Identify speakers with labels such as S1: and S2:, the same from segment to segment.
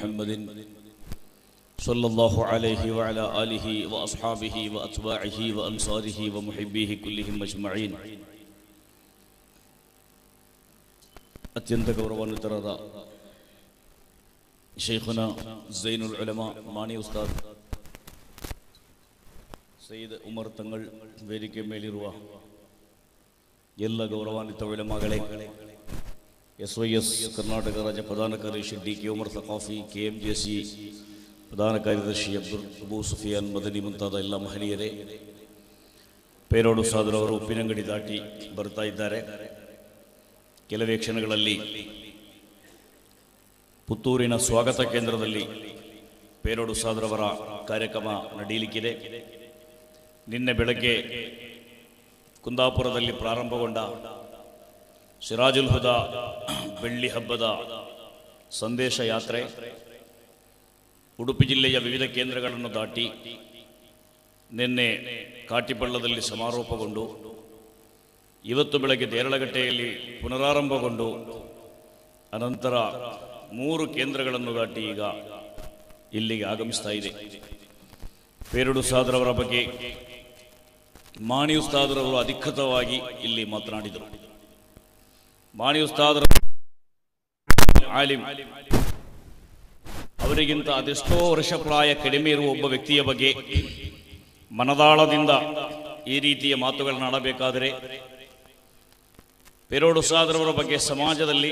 S1: محمد صلى الله عليه وعلى آله وأصحابه وأتباعه وأنصاره ومحبيه كلهم أجمعين ಅತ್ಯಂತ ಗೌರವಾನ್ವಿತರಾದ ಶೇಖುನ ಝೈನುಲ್ ಉಲಮಾ ಮಾಣಿ ಉಸ್ತಾದ್ ಸೈಯದ್ ಉಮರ್ ತಂಗಳ್ ವೇದಿಕೆ ಮೇಲಿರುವ ಎಲ್ಲ ಗೌರವಾನ್ವಿತ ಉಲಮಾಗಳೇ ಎಸ್ ವೈ ಎಸ್ ಕರ್ನಾಟಕ ರಾಜ್ಯ ಪ್ರಧಾನ ಕಾರ್ಯದರ್ಶಿ D K Umar Saqafi K M J C ಪ್ರಧಾನ ಕಾರ್ಯದರ್ಶಿ ಅಬ್ದುಲ್ ಅಬೂ ಸುಫಿಯಾನ್ ಮದನಿ ಮುಂತಾದ ಎಲ್ಲ ಮಹನೀಯರೇ ಪೇರೋಡು ಸಾದರವರು ಉಪ್ಪಿನಂಗಡಿ ದಾಟಿ ಬರ್ತಾ ಇದ್ದಾರೆ ಕೆಲವೇ ಕ್ಷಣಗಳಲ್ಲಿ ಪುತ್ತೂರಿನ ಸ್ವಾಗತ ಕೇಂದ್ರದಲ್ಲಿ ಪೇರೋಡು ಸಾದರವರ ಕಾರ್ಯಕ್ರಮ ನಡೆಯಲಿಕ್ಕಿದೆ ನಿನ್ನೆ ಬೆಳಗ್ಗೆ ಕುಂದಾಪುರದಲ್ಲಿ ಪ್ರಾರಂಭಗೊಂಡ ಸಿರಾಜುಲ್ ಹುದಾ ಬೆಳ್ಳಿ ಹಬ್ಬದ ಸಂದೇಶ ಯಾತ್ರೆ ಉಡುಪಿ ಜಿಲ್ಲೆಯ ವಿವಿಧ ಕೇಂದ್ರಗಳನ್ನು ದಾಟಿ ನಿನ್ನೆ ಕಾಟಿಪಳ್ಳದಲ್ಲಿ ಸಮಾರೋಪಗೊಂಡು ಇವತ್ತು ಬೆಳಗ್ಗೆ ದೇರಳಗಟ್ಟೆಯಲ್ಲಿ ಪುನರಾರಂಭಗೊಂಡು ಅನಂತರ ಮೂರು ಕೇಂದ್ರಗಳನ್ನು ದಾಟಿ ಈಗ ಇಲ್ಲಿಗೆ ಆಗಮಿಸ್ತಾ ಇದೆ ಪೇರುಡು ಸಾದರವರ ಬಗ್ಗೆ ಮಾಣಿ ಉಸ್ತಾದರವರು ಅಧಿಕೃತವಾಗಿ ಇಲ್ಲಿ ಮಾತನಾಡಿದರು ಮಾಣಿ ಉಸ್ತಾದರ ಆಲಿಂ ಅವರಿಗಿಂತ ಅದೆಷ್ಟೋ ವರ್ಷ ಪ್ರಾಯ ಕಡಿಮೆ ಇರುವ ಒಬ್ಬ ವ್ಯಕ್ತಿಯ ಬಗ್ಗೆ ಮನದಾಳದಿಂದ ಈ ರೀತಿಯ ಮಾತುಗಳನ್ನು ಆಡಬೇಕಾದರೆ ಪೆರೋಡು ಸಾದರವರ ಬಗ್ಗೆ ಸಮಾಜದಲ್ಲಿ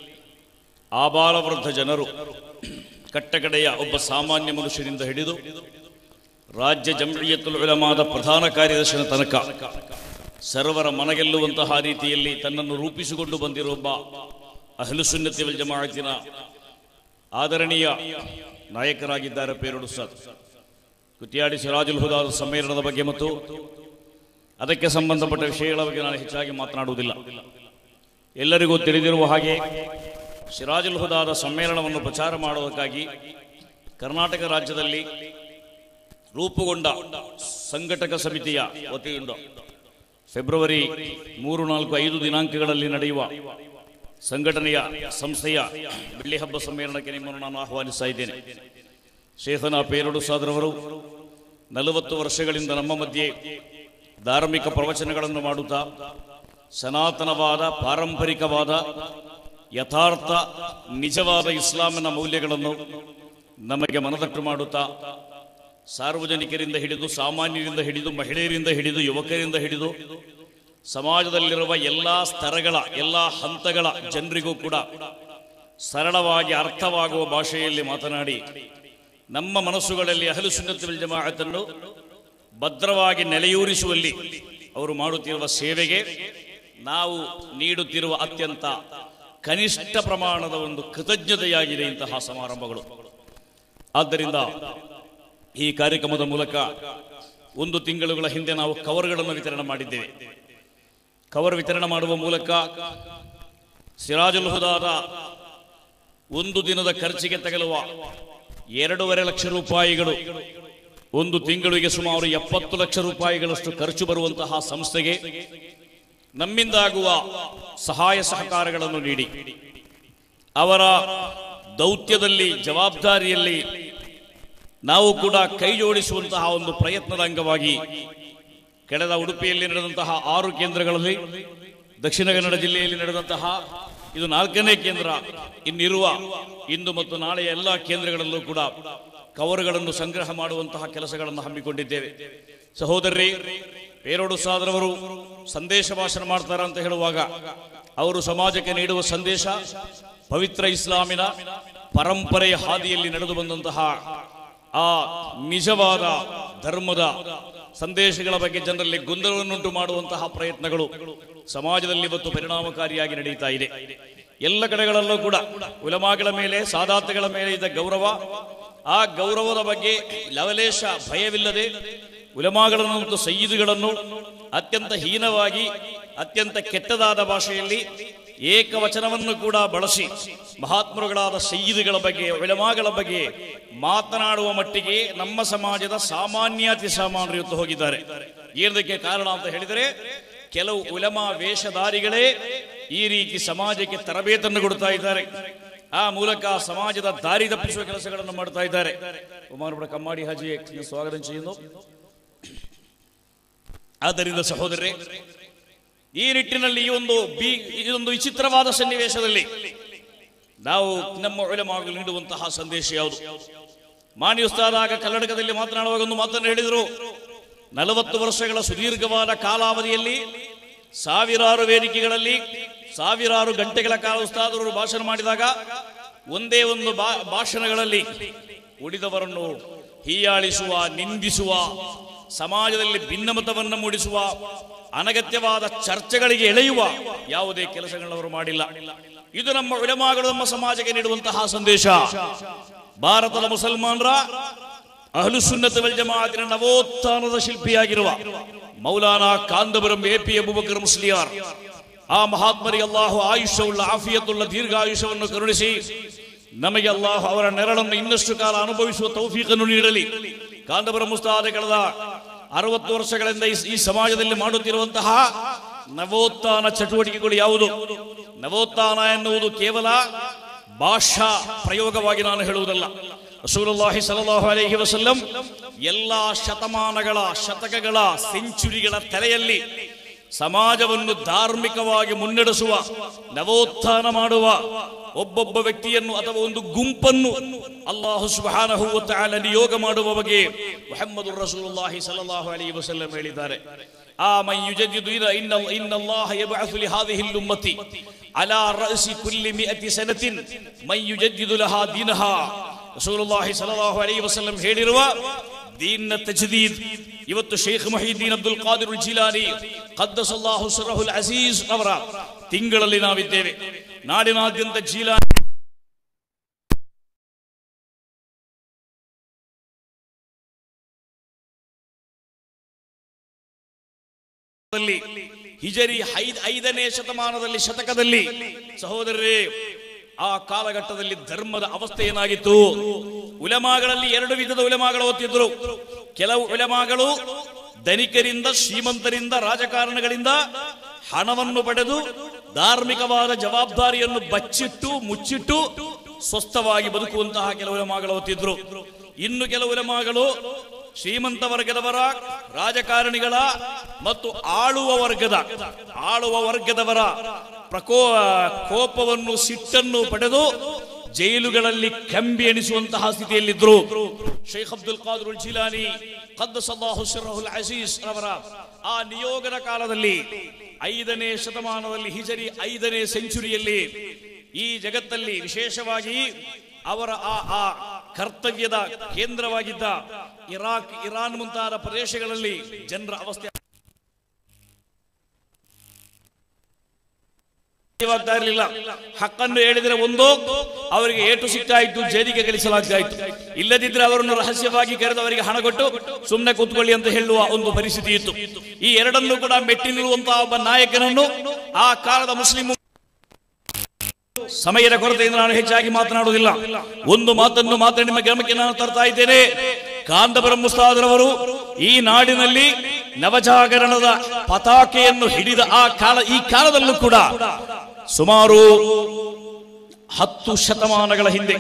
S1: ಆಬಾಲವೃದ್ಧ ಜನರು ಕಟ್ಟಕಡೆಯ ಒಬ್ಬ ಸಾಮಾನ್ಯ ಮನುಷ್ಯರಿಂದ ಹಿಡಿದು ರಾಜ್ಯ ಜಂಹಿಯತ್ತುಲ್ ಉಲಮಾದ ಪ್ರಧಾನ ಕಾರ್ಯದರ್ಶಿನ ತನಕ ಸರ್ವರ ಮನಗೆಲ್ಲುವಂತಹ ರೀತಿಯಲ್ಲಿ ತನ್ನನ್ನು ರೂಪಿಸಿಕೊಂಡು ಬಂದಿರುವ ಒಬ್ಬ ಅಹ್ಲುಸುನ್ನತಿ ವಲ್ ಜಮಾಅತಿನ ಆದರಣೀಯ ನಾಯಕರಾಗಿದ್ದಾರೆ ಪೇರೋಡು ಸಾದ್ ಕುತಿಯಾಡಿ ಸಿರಾಜುಲ್ ಹುದಾದ ಸಮ್ಮೇಳನದ ಬಗ್ಗೆ ಮತ್ತು ಅದಕ್ಕೆ ಸಂಬಂಧಪಟ್ಟ ವಿಷಯಗಳ ಬಗ್ಗೆ ನಾನು ಹೆಚ್ಚಾಗಿ ಮಾತನಾಡುವುದಿಲ್ಲ ಎಲ್ಲರಿಗೂ ತಿಳಿದಿರುವ ಹಾಗೆ ಸಿರಾಜುಲ್ ಹುದಾದ ಸಮ್ಮೇಳನವನ್ನು ಪ್ರಚಾರ ಮಾಡುವುದಕ್ಕಾಗಿ ಕರ್ನಾಟಕ ರಾಜ್ಯದಲ್ಲಿ ರೂಪುಗೊಂಡ ಸಂಘಟಕ ಸಮಿತಿಯ ವತಿಯಿಂದ ಫೆಬ್ರವರಿ ಮೂರು ನಾಲ್ಕು ಐದು ದಿನಾಂಕಗಳಲ್ಲಿ ನಡೆಯುವ ಸಂಘಟನೆಯ ಸಂಸ್ಥೆಯ ಬೆಳ್ಳಿ ಹಬ್ಬ ಸಮ್ಮೇಳನಕ್ಕೆ ನಿಮ್ಮನ್ನು ನಾನು ಆಹ್ವಾನಿಸ್ತಾ ಇದ್ದೇನೆ ಶೇಖನ ಪೇರಡು ಸಾದ್ರವರು ನಲವತ್ತು ವರ್ಷಗಳಿಂದ ನಮ್ಮ ಮಧ್ಯೆ ಧಾರ್ಮಿಕ ಪ್ರವಚನಗಳನ್ನು ಮಾಡುತ್ತಾ ಸನಾತನವಾದ ಪಾರಂಪರಿಕವಾದ ಯಥಾರ್ಥ ನಿಜವಾದ ಇಸ್ಲಾಮಿನ ಮೌಲ್ಯಗಳನ್ನು ನಮಗೆ ಮನದಟ್ಟು ಮಾಡುತ್ತಾ ಸಾರ್ವಜನಿಕರಿಂದ ಹಿಡಿದು ಸಾಮಾನ್ಯರಿಂದ ಹಿಡಿದು ಮಹಿಳೆಯರಿಂದ ಹಿಡಿದು ಯುವಕರಿಂದ ಹಿಡಿದು ಸಮಾಜದಲ್ಲಿರುವ ಎಲ್ಲ ಸ್ತರಗಳ ಎಲ್ಲ ಹಂತಗಳ ಜನರಿಗೂ ಕೂಡ ಸರಳವಾಗಿ ಅರ್ಥವಾಗುವ ಭಾಷೆಯಲ್ಲಿ ಮಾತನಾಡಿ ನಮ್ಮ ಮನಸ್ಸುಗಳಲ್ಲಿ ಅಹಲು ಸುನ್ನತಿ ಜಮಾಅತನ್ನು ಭದ್ರವಾಗಿ ನೆಲೆಯೂರಿಸುವಲ್ಲಿ ಅವರು ಮಾಡುತ್ತಿರುವ ಸೇವೆಗೆ ನಾವು ನೀಡುತ್ತಿರುವ ಅತ್ಯಂತ ಕನಿಷ್ಠ ಪ್ರಮಾಣದ ಒಂದು ಕೃತಜ್ಞತೆಯಾಗಿದೆ ಇಂತಹ ಸಮಾರಂಭಗಳು ಆದ್ದರಿಂದ ಈ ಕಾರ್ಯಕ್ರಮದ ಮೂಲಕ ಒಂದು ತಿಂಗಳುಗಳ ಹಿಂದೆ ನಾವು ಕವರ್ಗಳನ್ನು ವಿತರಣೆ ಮಾಡಿದ್ದೇವೆ ಕವರ್ ವಿತರಣೆ ಮಾಡುವ ಮೂಲಕ ಸಿರಾಜುಲ್ ಹುದಾದ ಒಂದು ದಿನದ ಖರ್ಚಿಗೆ ತಗಲುವ ಎರಡೂವರೆ ಲಕ್ಷ ರೂಪಾಯಿಗಳು ಒಂದು ತಿಂಗಳಿಗೆ ಸುಮಾರು ಎಪ್ಪತ್ತು ಲಕ್ಷ ರೂಪಾಯಿಗಳಷ್ಟು ಖರ್ಚು ಬರುವಂತಹ ಸಂಸ್ಥೆಗೆ ನಮ್ಮಿಂದಾಗುವ ಸಹಾಯ ಸಹಕಾರಗಳನ್ನು ನೀಡಿ ಅವರ ದೌತ್ಯದಲ್ಲಿ ಜವಾಬ್ದಾರಿಯಲ್ಲಿ ನಾವು ಕೂಡ ಕೈ ಜೋಡಿಸುವಂತಹ ಒಂದು ಪ್ರಯತ್ನದ ಅಂಗವಾಗಿ ಕಳೆದ ಉಡುಪಿಯಲ್ಲಿ ನಡೆದಂತಹ ಆರು ಕೇಂದ್ರಗಳಲ್ಲಿ ದಕ್ಷಿಣ ಕನ್ನಡ ಜಿಲ್ಲೆಯಲ್ಲಿ ನಡೆದಂತಹ ಇದು ನಾಲ್ಕನೇ ಕೇಂದ್ರ ಇನ್ನಿರುವ ಇಂದು ಮತ್ತು ನಾಳೆಯ ಎಲ್ಲ ಕೇಂದ್ರಗಳಲ್ಲೂ ಕೂಡ ಕವರುಗಳನ್ನು ಸಂಗ್ರಹ ಮಾಡುವಂತಹ ಕೆಲಸಗಳನ್ನು ಹಮ್ಮಿಕೊಂಡಿದ್ದೇವೆ ಸಹೋದರಿ ಪೇರೋಡು ಸಾದರವರು ಸಂದೇಶ ಭಾಷಣ ಮಾಡ್ತಾರ ಅಂತ ಹೇಳುವಾಗ ಅವರು ಸಮಾಜಕ್ಕೆ ನೀಡುವ ಸಂದೇಶ ಪವಿತ್ರ ಇಸ್ಲಾಮಿನ ಪರಂಪರೆಯ ಹಾದಿಯಲ್ಲಿ ನಡೆದು ಬಂದಂತಹ ಆ ನಿಜವಾದ ಧರ್ಮದ ಸಂದೇಶಗಳ ಬಗ್ಗೆ ಜನರಲ್ಲಿ ಗೊಂದಲವನ್ನುಂಟು ಮಾಡುವಂತಹ ಪ್ರಯತ್ನಗಳು ಸಮಾಜದಲ್ಲಿ ಇವತ್ತು ಪರಿಣಾಮಕಾರಿಯಾಗಿ ನಡೀತಾ ಇದೆ ಎಲ್ಲ ಕಡೆಗಳಲ್ಲೂ ಕೂಡ ಉಲಮಾಗಳ ಮೇಲೆ ಸಾದಾತಗಳ ಮೇಲೆ ಇದ್ದ ಗೌರವ ಆ ಗೌರವದ ಬಗ್ಗೆ ಲವಲೇಶ ಭಯವಿಲ್ಲದೆ ಉಲಮಾಗಳನ್ನು ಮತ್ತು ಸಯ್ಯಿದುಗಳನ್ನು ಅತ್ಯಂತ ಹೀನವಾಗಿ ಅತ್ಯಂತ ಕೆಟ್ಟದಾದ ಭಾಷೆಯಲ್ಲಿ ಏಕವಚನವನ್ನು ಕೂಡ ಬಳಸಿ ಮಹಾತ್ಮರುಗಳಾದ ಸಯ್ಯಿದುಗಳ ಬಗ್ಗೆ ಉಲಮಾಗಳ ಬಗ್ಗೆ ಮಾತನಾಡುವ ಮಟ್ಟಿಗೆ ನಮ್ಮ ಸಮಾಜದ ಸಾಮಾನ್ಯಾತಿ ಸಾಮಾನ್ಯರು ಇವತ್ತು ಹೋಗಿದ್ದಾರೆ ಏನದಕ್ಕೆ ಕಾರಣ ಅಂತ ಹೇಳಿದರೆ ಕೆಲವು ಉಲಮಾ ವೇಷಧಾರಿಗಳೇ ಈ ರೀತಿ ಸಮಾಜಕ್ಕೆ ತರಬೇತನ್ನು ಕೊಡ್ತಾ ಇದ್ದಾರೆ ಆ ಮೂಲಕ ಸಮಾಜದ ದಾರಿ ತಪ್ಪಿಸುವ ಕೆಲಸಗಳನ್ನು ಮಾಡ್ತಾ ಇದ್ದಾರೆ ഉമാരുടെ കമ്മാടി ഹാജിയെ ഞാൻ സ്വാഗതം ചെയ്യുന്നു ಆದ್ದರಿಂದ ಸಹೋದರರೇ ಈ ನಿಟ್ಟಿನಲ್ಲಿ ಈ ಒಂದು ಬಿ ಈ ಒಂದು ವಿಚಿತ್ರವಾದ ಸನ್ನಿವೇಶದಲ್ಲಿ ನಾವು ನಮ್ಮ ಒಳಮಾಗಲು ನೀಡುವಂತಹ ಸಂದೇಶ ಯಾವುದು ಮಾನ್ಯ ಉಸ್ತಾದಾಗ ಕನ್ನಡಕದಲ್ಲಿ ಮಾತನಾಡುವಾಗ ಒಂದು ಮಾತನ್ನು ಹೇಳಿದರು ನಲವತ್ತು ವರ್ಷಗಳ ಸುದೀರ್ಘವಾದ ಕಾಲಾವಧಿಯಲ್ಲಿ ಸಾವಿರಾರು ವೇದಿಕೆಗಳಲ್ಲಿ ಸಾವಿರಾರು ಗಂಟೆಗಳ ಕಾಲ ಉಸ್ತಾದರು ಭಾಷಣ ಮಾಡಿದಾಗ ಒಂದೇ ಒಂದು ಬಾ- ಭಾಷಣಗಳಲ್ಲಿ ಉಳಿದವರನ್ನು ಹೀಯಾಳಿಸುವ ನಿಂದಿಸುವ ಸಮಾಜದಲ್ಲಿ ಭಿನ್ನಮತವನ್ನು ಮೂಡಿಸುವ ಅನಗತ್ಯವಾದ ಚರ್ಚೆಗಳಿಗೆ ಎಳೆಯುವ ಯಾವುದೇ ಕೆಲಸಗಳನ್ನು ಅವರು ಮಾಡಿಲ್ಲ ಇದು ನಮ್ಮ ಉಳಮಾಗಳು ನಮ್ಮ ಸಮಾಜಕ್ಕೆ ನೀಡುವಂತಹ ಸಂದೇಶ ಭಾರತದ ಮುಸಲ್ಮಾನರ ಅಹ್ಲುಸುನ್ನತ ವಲ್ ಜಮಾಅತಿನ ನವೋತ್ಥಾನದ ಶಿಲ್ಪಿಯಾಗಿರುವ ಮೌಲಾನಾ ಕಾಂದಬರಂ ಎ ಪಿ ಅಬುಬಕರ್ ಮುಸ್ಲಿಯಾರ್ ಆ ಮಹಾತ್ಮರಿಗೆ ಅಲ್ಲಾಹು ಆಯುಷ್ಯವುಳ್ಳ ಆಫಿಯತುಳ್ಳ ದೀರ್ಘಾಯುಷ್ಯವನ್ನು ಕರುಣಿಸಿ ನಮಗೆ ಅಲ್ಲಾಹು ಅವರ ನೆರಳನ್ನು ಇನ್ನಷ್ಟು ಕಾಲ ಅನುಭವಿಸುವ ತೌಫೀಕನ್ನು ನೀಡಲಿ ಕಾಂದಬರ ಮುಸ್ತಾದ ಕಳೆದ ಅರವತ್ತು ವರ್ಷಗಳಿಂದ ಈ- ಈ ಸಮಾಜದಲ್ಲಿ ಮಾಡುತ್ತಿರುವಂತಹ ನವೋತ್ಥಾನ ಚಟುವಟಿಕೆಗಳು ಯಾವುದು ನವೋತ್ಥಾನ ಎನ್ನುವುದು ಕೇವಲ ಭಾಷಾ ಪ್ರಯೋಗವಾಗಿ ನಾನು ಹೇಳುವುದಲ್ಲ ರಸೂಲುಲ್ಲಾಹಿ ಸಲ್ಲಲ್ಲಾಹು ಅಲೈಹಿ ವಸಲ್ಲಂ ಎಲ್ಲಾ ಶತಮಾನಗಳ ಶತಕಗಳ ಸೆಂಚುರಿಗಳ ತಲೆಯಲ್ಲಿ ಸಮಾಜವನ್ನು ಧಾರ್ಮಿಕವಾಗಿ ಮುನ್ನಡೆಸುವ ನವೋತ್ಥಾನ ಮಾಡುವ ಒಬ್ಬೊಬ್ಬ ವ್ಯಕ್ತಿಯನ್ನು ಅಥವಾ ಒಂದು ಗುಂಪನ್ನು ಅಲ್ಲಾಹು ಸುಬ್ಹಾನಹು ವ ತಆಲ ನಿಯೋಗ ಮಾಡುವ ಬಗ್ಗೆ ಮುಹಮ್ಮದು ರಸೂಲುಲ್ಲಾಹಿ ಸಲ್ಲಲ್ಲಾಹು ಅಲೈಹಿ ವಸಲ್ಲಂ ಹೇಳಿದ್ದಾರೆ ಆ ಮೈ ಯುಜದ್ದಿದು ಇದ ಇನ್ನ ಇನ್ನ ಅಲ್ಲಾಹ ಯಬ್ಅಸು ಲಿಹಾದಿಹಿ ಉಮ್ಮತಿ ಅಲಾ ರಅಸಿ ಕುಲ್ಲಿ ಮಿಅತಿ ಸನತಿನ್ ಮೈ ಯುಜದ್ದಿದು ಲಹಾ ದೀನಹಾ ರಸೂಲುಲ್ಲಾಹಿ ಸಲ್ಲಲ್ಲಾಹು ಅಲೈಹಿ ವಸಲ್ಲಂ ಹೇಳಿರುವ ದೀನ್ನ ತಜ್ದೀದ್ ಇವತ್ತು ಶೇಖ್ ಮಹೀದ್ದೀನ್ ಅಬ್ದುಲ್ ಖಾದಿರ್ ಜಿಲಾನಿ ಖದ್ದಸಲ್ಲಾಹು ಸುರಹುಲ್ ಅಜೀಜ್ ಅವರ ತಿಂಗಳಲ್ಲಿ ನಾವಿದ್ದೇವೆ ನಾಡಿನಾದ್ಯಂತ ಜೀಲಾನಿ ದಲ್ಲಿ ಹಿಜರಿ ಐದ್- ಐದನೇ ಶತಮಾನದಲ್ಲಿ ಶತಕದಲ್ಲಿ ಸಹೋದರರೇ ಆ ಕಾಲಘಟ್ಟದಲ್ಲಿ ಧರ್ಮದ ಅವಸ್ಥೆ ಏನಾಗಿತ್ತು ಉಲಮಾಗಳಲ್ಲಿ ಎರಡು ವಿಧದ ಉಲಮಾಗಳು ಓದ್ತಿದ್ರು ಕೆಲವು ಉಲಮಾಗಳು ಧನಿಕರಿಂದ ಶ್ರೀಮಂತರಿಂದ ರಾಜಕಾರಣಗಳಿಂದ ಹಣವನ್ನು ಪಡೆದು ಧಾರ್ಮಿಕವಾದ ಜವಾಬ್ದಾರಿಯನ್ನು ಬಚ್ಚಿಟ್ಟು ಮುಚ್ಚಿಟ್ಟು ಸ್ವಸ್ಥವಾಗಿ ಬದುಕುವಂತಹ ಕೆಲವು ಉಲಮಾಗಳು ಓದ್ತಿದ್ರು ಇನ್ನು ಕೆಲವು ಉಲಮಾಗಳು ಶ್ರೀಮಂತ ವರ್ಗದವರ ರಾಜಕಾರಣಿಗಳ ಮತ್ತು ಆಳುವ ವರ್ಗದ ಆಳುವ ವರ್ಗದವರ ಪ್ರಕೋ ಕೋಪವನ್ನು ಸಿಟ್ಟನ್ನು ಪಡೆದು ಜೈಲುಗಳಲ್ಲಿ ಕಂಬಿ ಎಣಿಸುವಂತಹ ಸ್ಥಿತಿಯಲ್ಲಿದ್ದರು ಶೇಖ್ ಅಬ್ದುಲ್ ಖಾದರ್ ಜಿಲಾನಿ ಖದ್ದಸಲ್ಲಾಹು ಸಿರ್ರಹುಲ್ ಅಜೀಸ್ ಅವರ ಆ ನಿಯೋಗದ ಕಾಲದಲ್ಲಿ ಐದನೇ ಶತಮಾನದಲ್ಲಿ ಹಿಜರಿ ಐದನೇ ಸೆಂಚುರಿಯಲ್ಲಿ ಈ ಜಗತ್ತಲ್ಲಿ ವಿಶೇಷವಾಗಿ ಅವರ ಆ ಆ ಕರ್ತವ್ಯದ ಕೇಂದ್ರವಾಗಿದ್ದ ಇರಾಕ್ ಇರಾನ್ ಮುಂತಾದ ಪ್ರದೇಶಗಳಲ್ಲಿ ಜನರ ಅವಸ್ಥೆ ಸಾಧ್ಯವಾಗ್ತಾ ಇರಲಿಲ್ಲ ಹಕ್ಕನ್ನು ಹೇಳಿದ್ರೆ ಒಂದು ಅವರಿಗೆ ಏಟು ಸಿಕ್ಕಾಯಿತು ಜೈಲಿಗೆ ಗಳಿಸಲಾಗ್ತಾ ಇತ್ತು ಇಲ್ಲದಿದ್ರೆ ಅವರನ್ನು ರಹಸ್ಯವಾಗಿ ಕರೆದು ಅವರಿಗೆ ಹಣ ಕೊಟ್ಟು ಸುಮ್ಮನೆ ಕೂತ್ಕೊಳ್ಳಿ ಅಂತ ಹೇಳುವ ಒಂದು ಪರಿಸ್ಥಿತಿ ಇತ್ತು ಈ ಎರಡನ್ನೂ ಕೂಡ ಮೆಟ್ಟಿ ನಿಲ್ಲುವಂತಹ ಒಬ್ಬ ನಾಯಕನನ್ನು ಆ ಕಾಲದ ಮುಸ್ಲಿಂ ಸಮಯದ ಕೊರತೆಯಿಂದ ನಾನು ಹೆಚ್ಚಾಗಿ ಮಾತನಾಡುವುದಿಲ್ಲ ಒಂದು ಮಾತನ್ನು ಮಾತ್ರ ನಿಮ್ಮ ಗಮನಕ್ಕೆ ನಾನು ತರ್ತಾ ಇದ್ದೇನೆ ಕಾಂದಬರ ಮುಸ್ತಾದರವರು ಈ ನಾಡಿನಲ್ಲಿ ನವಜಾಗರಣದ ಪತಾಕೆಯನ್ನು ಹಿಡಿದ ಆ ಕಾಲ ಈ ಕಾಲದಲ್ಲೂ ಕೂಡ ಸುಮಾರು ಹತ್ತು ಶತಮಾನಗಳ ಹಿಂದೆ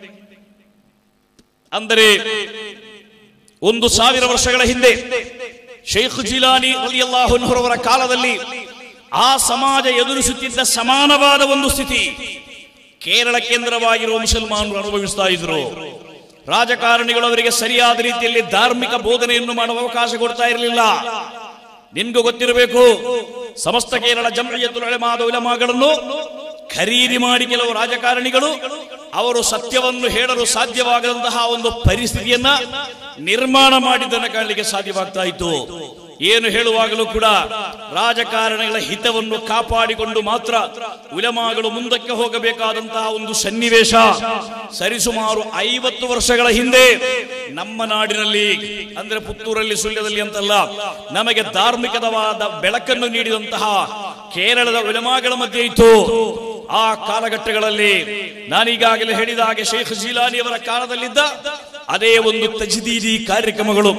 S1: ಅಂದರೆ ಒಂದು ಸಾವಿರ ವರ್ಷಗಳ ಹಿಂದೆ ಶೇಖ್ ಜಿಲಾನಿ ರಲಿಯಲ್ಲಾಹು ಅನ್ಹುರವರ ಕಾಲದಲ್ಲಿ ಆ ಸಮಾಜ ಎದುರಿಸುತ್ತಿದ್ದ ಸಮಾನವಾದ ಒಂದು ಸ್ಥಿತಿ ಕೇರಳ ಕೇಂದ್ರವಾಗಿರುವ ಮುಸಲ್ಮಾನರು ಅನುಭವಿಸ್ತಾ ಇದ್ರು ರಾಜಕಾರಣಿಗಳು ಅವರಿಗೆ ಸರಿಯಾದ ರೀತಿಯಲ್ಲಿ ಧಾರ್ಮಿಕ ಬೋಧನೆಯನ್ನು ಮಾಡುವ ಅವಕಾಶ ಕೊಡ್ತಾ ಇರಲಿಲ್ಲ ನಿಮ್ಗೂ ಗೊತ್ತಿರಬೇಕು ಸಮಸ್ತ ಕೇರಳ ಜಮಯತುಲ್ ಉಲಮಾದ ಉಲಮಾಗಳನ್ನು ಖರೀದಿ ಮಾಡಿ ಕೆಲವು ರಾಜಕಾರಣಿಗಳು ಅವರು ಸತ್ಯವನ್ನು ಹೇಳಲು ಸಾಧ್ಯವಾಗದಂತಹ ಒಂದು ಪರಿಸ್ಥಿತಿಯನ್ನ ನಿರ್ಮಾಣ ಮಾಡಿದ್ದನ್ನು ಕಾಣಲಿಕ್ಕೆ ಸಾಧ್ಯವಾಗ್ತಾ ಇತ್ತು ಏನು ಹೇಳುವಾಗಲೂ ಕೂಡ ರಾಜಕಾರಣಿಗಳ ಹಿತವನ್ನು ಕಾಪಾಡಿಕೊಂಡು ಮಾತ್ರ ಉಲಮಾಗಳು ಮುಂದಕ್ಕೆ ಹೋಗಬೇಕಾದಂತಹ ಒಂದು ಸನ್ನಿವೇಶ ಸರಿಸುಮಾರು ಐವತ್ತು ವರ್ಷಗಳ ಹಿಂದೆ ನಮ್ಮ ನಾಡಿನಲ್ಲಿ ಅಂದ್ರೆ ಪುತ್ತೂರಲ್ಲಿ ಸುಳ್ಯದಲ್ಲಿ ಅಂತಲ್ಲ ನಮಗೆ ಧಾರ್ಮಿಕವಾದ ಬೆಳಕನ್ನು ನೀಡಿದಂತಹ ಕೇರಳದ ಉಲಮಾಗಳ ಮಧ್ಯೆ ಇತ್ತು ಆ ಕಾಲಘಟ್ಟಗಳಲ್ಲಿ ನಾನೀಗಾಗಲೇ ಹೇಳಿದ ಹಾಗೆ ಶೇಖ್ ಜೀಲಾನಿಯವರ ಕಾಲದಲ್ಲಿದ್ದ ಅದೇ ಒಂದು ತಜ್ದೀದಿ ಕಾರ್ಯಕ್ರಮಗಳು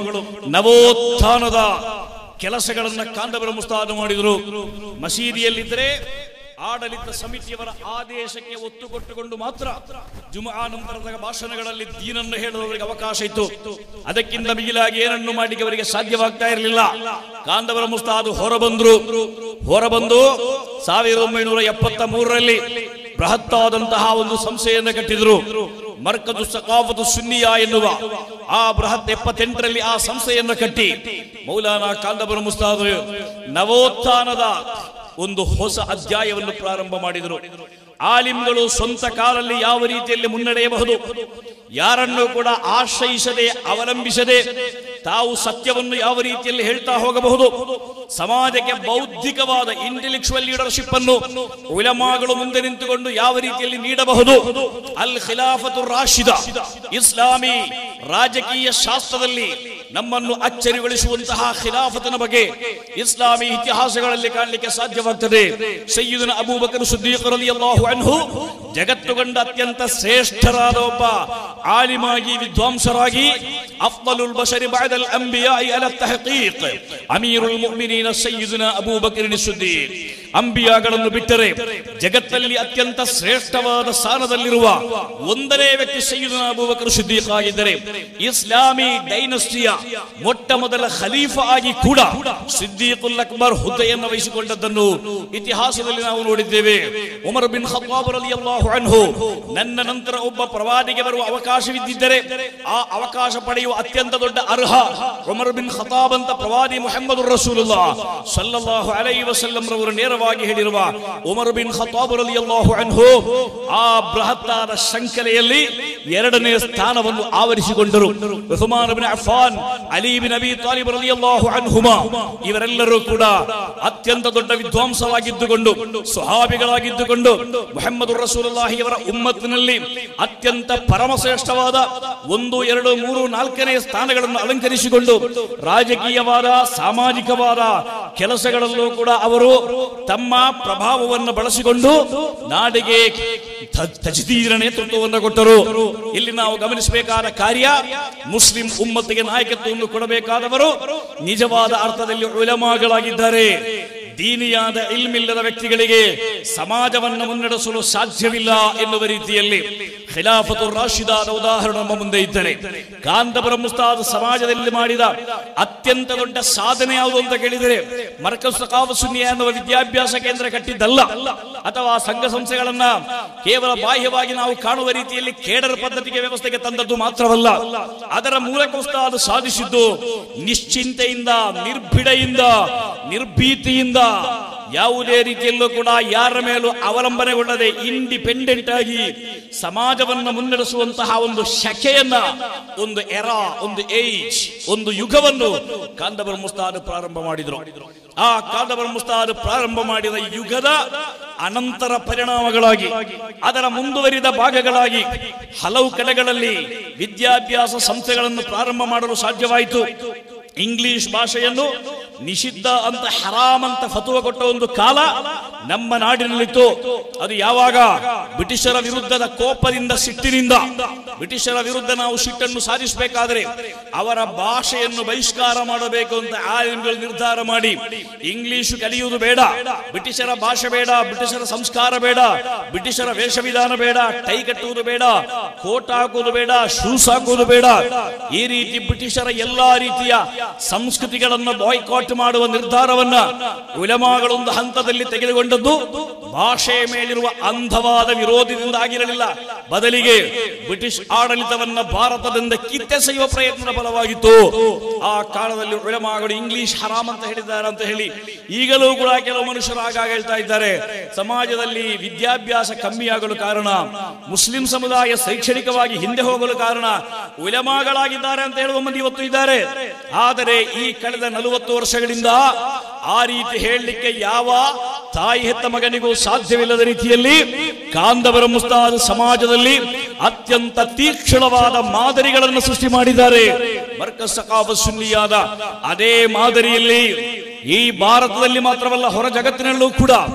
S1: ನವೋತ್ಥಾನದ ಕೆಲಸಗಳನ್ನ ಕಾಂದಬರ ಮುಸ್ತಾದ ಮಾಡಿದರು ಮಸೀದಿಯಲ್ಲಿದ್ದರೆ ಆಡಳಿತ ಸಮಿತಿಯವರ ಆದೇಶಕ್ಕೆ ಒತ್ತು ಕೊಟ್ಟುಕೊಂಡು ಮಾತ್ರ ಜುಮಾ ನಂತರದ ಭಾಷಣಗಳಲ್ಲಿ ದೀನನ್ನು ಹೇಳುವವರಿಗೆ ಅವಕಾಶ ಇತ್ತು ಅದಕ್ಕಿಂತ ಮಿಗಿಲಾಗಿ ಏನನ್ನು ಮಾಡಲಿಕ್ಕೆ ಅವರಿಗೆ ಸಾಧ್ಯವಾಗ್ತಾ ಇರಲಿಲ್ಲ ಕಾಂದವರ ಮುಸ್ತಾದು ಹೊರಬಂದ್ರು ಹೊರಬಂದು ಸಾವಿರದ ಒಂಬೈನೂರ ಎಪ್ಪತ್ತ ಮೂರರಲ್ಲಿ ಬೃಹತ್ತಾದಂತಹ ಒಂದು ಸಂಸ್ಥೆಯನ್ನು ಕಟ್ಟಿದ್ರು ಮರ್ಕದು ಸಕಾಫತು ಸುನ್ನಿಯ ಎನ್ನುವ ಆ ಬೃಹತ್ ಎಪ್ಪತ್ತೆಂಟರಲ್ಲಿ ಆ ಸಂಸ್ಥೆಯನ್ನು ಕಟ್ಟಿ ಮೌಲಾನಾ ಕಾಂದಬರ ಮುಸ್ತಾದ್ ನವೋತ್ಥಾನದ ಒಂದು ಹೊಸ ಅಧ್ಯಾಯವನ್ನು ಪ್ರಾರಂಭ ಮಾಡಿದರು ಆಲಿಮ್ಗಳು ಸ್ವಂತ ಕಾಲಲ್ಲಿ ಯಾವ ರೀತಿಯಲ್ಲಿ ಮುನ್ನಡೆಯಬಹುದು ಯಾರನ್ನು ಕೂಡ ಆಶ್ರಯಿಸದೆ ಅವಲಂಬಿಸದೆ ತಾವು ಸತ್ಯವನ್ನು ಯಾವ ರೀತಿಯಲ್ಲಿ ಹೇಳ್ತಾ ಹೋಗಬಹುದು ಸಮಾಜಕ್ಕೆ ಬೌದ್ಧಿಕವಾದ ಇಂಟೆಲೆಕ್ಚುವಲ್ ಲೀಡರ್ಶಿಪ್ ಅನ್ನು ಉಲಮಾಗಳು ಮುಂದೆ ನಿಂತುಕೊಂಡು ಯಾವ ರೀತಿಯಲ್ಲಿ ನೀಡಬಹುದು ಅಲ್ ಖಿಲಾಫತು ರಾಶಿದ ಇಸ್ಲಾಮಿ ರಾಜಕೀಯ ಶಾಸ್ತ್ರದಲ್ಲಿ ನಮ್ಮನ್ನು ಅಚ್ಚರಿಗೊಳಿಸುವಂತಹ ಖಿಲಾಫತನ ಬಗ್ಗೆ ಇಸ್ಲಾಮಿ ಇತಿಹಾಸಗಳಲ್ಲಿ ಕಾಣಲಿಕ್ಕೆ ಸಾಧ್ಯವಾಗ್ತದೆ ಸಯ್ಯುದನ ಅಬೂಬಕರ್ ಸುದ್ದೀಕ್ ರಲಿಯಲ್ಲಾಹು ಅನ್ಹು ಜಗತ್ತು ಕಂಡ ಅತ್ಯಂತ ಶ್ರೇಷ್ಠರಾದ ಒಬ್ಬ ಆಲಿಮಾಗಿ ವಿದ್ವಾಂಸರಾಗಿ ಅಫ್ದಲುಲ್ ಬಶರಿ ಬಾದಲ್ ಅಂಬಿಯಾಯಿ ಅಲ ತಹಕೀಕ್ ಅಮೀರುಲ್ ಮುಅ್ಮಿನೀನ ಸಯ್ಯುದನ ಅಬೂಬಕರ್ ಸುದ್ದೀಕ್ ಅಂಬಿಯಾಗಳನ್ನು ಬಿಟ್ಟರೆ ಜಗತ್ತಲ್ಲಿ ಅತ್ಯಂತ ಶ್ರೇಷ್ಠವಾದ ಸ್ಥಾನದಲ್ಲಿರುವ ಒಂದನೇ ವ್ಯಕ್ತಿ ಸಯ್ಯುದನ ಅಬೂಬಕರ್ ಸಿದ್ದೀಕ್ ಆಗಿದ್ದರೆ ಇಸ್ಲಾಮಿ ಡೈನಸ್ಟಿಯ ಮೊಟ್ಟ ಮೊದಲ ಖಲೀಫಾ ಆಗಿ ಕೂಡ ಸಿದ್ದೀಕುಲ್ ಅಕ್ಬರ್ ಹುದ್ದೆಯನ್ನು ವಹಿಸಿಕೊಂಡದ್ದನ್ನು ಇತಿಹಾಸದಲ್ಲಿ ನಾವು ನೋಡಿದ್ದೇವೆ ಉಮರ್ ಬಿನ್ ಖತ್ತಾಬ್ ರಲಿಯಲ್ಲಾಹು ಅನ್ಹು ನನ್ನ ನಂತರ ಒಬ್ಬ ಪ್ರವಾದಿಗೆ ಬರುವ ಅವಕಾಶವಿದ್ದಿದ್ದರೆ ಆ ಅವಕಾಶ ಪಡೆಯುವ ಅತ್ಯಂತ ದೊಡ್ಡ ಅರ್ಹ ಉಮರ್ ಬಿನ್ ಖತಾಬ್ ಅಂತ ಪ್ರವಾದಿ ಮುಹಮ್ಮದ್ ರಸೂಲುಲ್ಲಾ ಸಲ್ಲಲ್ಲಾಹು ಅಲೈಹಿ ವಸಲ್ಲಂ ರವರು ನೇರವಾಗಿ ಹೇಳಿರುವ ಉಮರ್ ಬಿನ್ ಖತಾಬ್ ರಲಿಯಲ್ಲಾಹು ಅನ್ಹು ಆ ಬೃಹತ್ತಾದ ಶಂಕಲೆಯಲ್ಲಿ ಎರಡನೇ ಸ್ಥಾನವನ್ನು ಆವರಿಸಿಕೊಂಡರು Usman bin Affan Ali bin Abi Talib ರಲಿಯಲ್ಲಾಹು ಅನ್ಹುಮಾ ಇವರೆಲ್ಲರೂ ಕೂಡ ಅತ್ಯಂತ ದೊಡ್ಡ ವಿದ್ವಾಂಸವಾಗಿದ್ದುಕೊಂಡು ಸುಹಾಬಿಗಳಾಗಿದ್ದುಕೊಂಡು ಮುಹಮ್ಮದ್ ರಸೂಲುಲ್ಲಾಹಿಯವರ ಉಮ್ಮತ್ತಿನಲ್ಲಿ ಅತ್ಯಂತ ಪರಮಶ್ರೇಷ್ಠವಾದ ಒಂದು ಎರಡು ಮೂರು ನಾಲ್ಕನೇ ಸ್ಥಾನಗಳನ್ನು ಅಲಂಕರಿಸಿಕೊಂಡು ರಾಜಕೀಯವಾದ ಸಾಮಾಜಿಕವಾದ ಕೆಲಸಗಳಲ್ಲೂ ಕೂಡ ಅವರು ತಮ್ಮ ಪ್ರಭಾವವನ್ನು ಬಳಸಿಕೊಂಡು ನಾಡಿಗೆ ತ- ತಜ್ದೀರ ನೇತೃತ್ವವನ್ನು ಕೊಟ್ಟರು ಇಲ್ಲಿ ನಾವು ಗಮನಿಸಬೇಕಾದ ಕಾರ್ಯ ಮುಸ್ಲಿಂ ಉಮ್ಮತ್ತಿಗೆ ನಾಯಕತ್ವವನ್ನು ಕೊಡಬೇಕಾದವರು ನಿಜವಾದ ಅರ್ಥದಲ್ಲಿ ಉಲಮಾಗಳಾಗಿದ್ದಾರೆ ದೀನಿಯಾದ ಇಲ್ಮಿಲ್ಲದ ವ್ಯಕ್ತಿಗಳಿಗೆ ಸಮಾಜವನ್ನು ಮುನ್ನಡೆಸಲು ಸಾಧ್ಯವಿಲ್ಲ ಎನ್ನುವ ರೀತಿಯಲ್ಲಿ ಖಿಲಾಫತು ರಾಶಿದಾದ ಉದಾಹರಣೆ ನಮ್ಮ ಮುಂದೆ ಇದ್ದರೆ ಕಾಂತಪುರ ಮುಸ್ತಾದ್ ಸಮಾಜದಲ್ಲಿ ಮಾಡಿದ ಅತ್ಯಂತ ದೊಡ್ಡ ಸಾಧನೆ ಯಾವುದು ಅಂತ ಕೇಳಿದರೆ ಮರ್ಕಸ್ ಸಕಾಫ ಸುನ್ನಿಯ ಎನ್ನುವ ವಿದ್ಯಾಭ್ಯಾಸ ಕೇಂದ್ರ ಕಟ್ಟಿದ್ದಲ್ಲ ಅಥವಾ ಸಂಘ ಸಂಸ್ಥೆಗಳನ್ನ ಕೇವಲ ಬಾಹ್ಯವಾಗಿ ನಾವು ಕಾಣುವ ರೀತಿಯಲ್ಲಿ ಕೇಡರ ಪದ್ಧತಿಗೆ ವ್ಯವಸ್ಥೆಗೆ ತಂದದ್ದು ಮಾತ್ರವಲ್ಲ ಅದರ ಮೂಲಕ ಉಸ್ತಾದ್ ಸಾಧಿಸಿದ್ದು ನಿಶ್ಚಿಂತೆಯಿಂದ ನಿರ್ಭಿಡೆಯಿಂದ ನಿರ್ಭೀತಿಯಿಂದ ಯಾವುದೇ ರೀತಿಯಲ್ಲೂ ಕೂಡ ಯಾರ ಮೇಲೂ ಅವಲಂಬನೆಗೊಳ್ಳದೆ ಇಂಡಿಪೆಂಡೆಂಟ್ ಆಗಿ ಸಮಾಜವನ್ನು ಮುನ್ನಡೆಸುವಂತಹ ಒಂದು ಶಕೆಯನ್ನ ಒಂದು ಎರ ಒಂದು ಏಜ್ ಒಂದು ಯುಗವನ್ನು ಕಾಂದಬರ ಮುಸ್ತಾದ್ ಪ್ರಾರಂಭ ಮಾಡಿದ್ರು ಆ ಕಾಂದಬರ ಮುಸ್ತಾದ್ ಪ್ರಾರಂಭ ಮಾಡಿದ ಯುಗದ ಅನಂತರ ಪರಿಣಾಮಗಳಾಗಿ ಅದರ ಮುಂದುವರಿದ ಭಾಗಗಳಾಗಿ ಹಲವು ಕಡೆಗಳಲ್ಲಿ ವಿದ್ಯಾಭ್ಯಾಸ ಸಂಸ್ಥೆಗಳನ್ನು ಪ್ರಾರಂಭ ಮಾಡಲು ಸಾಧ್ಯವಾಯಿತು ಇಂಗ್ಲಿಷ್ ಭಾಷೆಯನ್ನು ನಿಷಿದ್ಧ ಅಂತ ಹರಾಮ್ ಅಂತ ಫತುವ ಕೊಟ್ಟ ಒಂದು ಕಾಲ ನಮ್ಮ ನಾಡಿನಲ್ಲಿತ್ತು ಅದು ಯಾವಾಗ ಬ್ರಿಟಿಷರ ವಿರುದ್ಧದ ಕೋಪದಿಂದ ಸಿಟ್ಟಿನಿಂದ ಬ್ರಿಟಿಷರ ವಿರುದ್ಧ ನಾವು ಸಿಟ್ಟನ್ನು ಸಾಧಿಸಬೇಕಾದರೆ ಅವರ ಭಾಷೆಯನ್ನು ಬಹಿಷ್ಕಾರ ಮಾಡಬೇಕು ಅಂತ ಆಲಿಮ್ಗಳು ನಿರ್ಧಾರ ಮಾಡಿ ಇಂಗ್ಲಿಷ್ ಕಲಿಯುವುದು ಬೇಡ ಬ್ರಿಟಿಷರ ಭಾಷೆ ಬೇಡ ಬ್ರಿಟಿಷರ ಸಂಸ್ಕಾರ ಬೇಡ ಬ್ರಿಟಿಷರ ವೇಷವಿಧಾನ ಬೇಡ ಟೈ ಕಟ್ಟುವುದು ಬೇಡ ಕೋಟ್ ಹಾಕುವುದು ಬೇಡ ಶೂಸ್ ಹಾಕುವುದು ಬೇಡ ಈ ರೀತಿ ಬ್ರಿಟಿಷರ ಎಲ್ಲಾ ರೀತಿಯ ಸಂಸ್ಕೃತಿಗಳನ್ನು ಬಾಯ್ಕಾಟ್ ಮಾಡುವ ನಿರ್ಧಾರವನ್ನ ಉಲಮಾಗಳೊಂದು ಹಂತದಲ್ಲಿ ತೆಗೆದುಕೊಂಡದ್ದು ಭಾಷೆಯ ಮೇಲಿರುವ ಅಂಧವಾದ ವಿರೋಧದಿಂದ ಆಗಿರಲಿಲ್ಲ ಬದಲಿಗೆ ಬ್ರಿಟಿಷ್ ಆಡಳಿತವನ್ನ ಭಾರತದಿಂದ ಕಿತ್ತೆಸೆಯುವ ಪ್ರಯತ್ನದ ಫಲವಾಗಿತ್ತು ಆ ಕಾಲದಲ್ಲಿ ಉಲಮಾಗಳು ಇಂಗ್ಲಿಷ್ ಹರಾಮ್ ಅಂತ ಹೇಳಿದ್ದಾರೆ ಅಂತ ಹೇಳಿ ಈಗಲೂ ಕೂಡ ಕೆಲವು ಮನುಷ್ಯರು ಆಗಾಗ ಹೇಳ್ತಾ ಇದ್ದಾರೆ ಸಮಾಜದಲ್ಲಿ ವಿದ್ಯಾಭ್ಯಾಸ ಕಮ್ಮಿಯಾಗಲು ಕಾರಣ ಮುಸ್ಲಿಂ ಸಮುದಾಯ ಶೈಕ್ಷಣಿಕವಾಗಿ ಹಿಂದೆ ಹೋಗಲು ಕಾರಣ ಉಲಮಾಗಳಾಗಿದ್ದಾರೆ ಅಂತ ಹೇಳುವ ಮಂದಿ ಇವತ್ತು ಇದ್ದಾರೆ ಆದರೆ ಈ ಕಳೆದ ನಲವತ್ತು ವರ್ಷಗಳಿಂದ ಆ ರೀತಿ ಹೇಳಲಿಕ್ಕೆ ಯಾವ ತಾಯಿ ಹೆತ್ತ ಮಗನಿಗೂ ಸಾಧ್ಯವಿಲ್ಲದ ರೀತಿಯಲ್ಲಿ ಕಾಂದವರ ಮುಸ್ತಾದ ಸಮಾಜದಲ್ಲಿ ಅತ್ಯಂತ ತೀಕ್ಷ್ಣವಾದ ಮಾದರಿಗಳನ್ನು ಸೃಷ್ಟಿ ಮಾಡಿದ್ದಾರೆ ಮರ್ಕಸ್ ಸಕಾಫ ಸುನ್ನಿಯಾದ ಅದೇ ಮಾದರಿಯಲ್ಲಿ ಈ ಭಾರತದಲ್ಲಿ ಮಾತ್ರವಲ್ಲ ಹೊರ ಜಗತ್ತಿನಲ್ಲೂ ಕೂಡ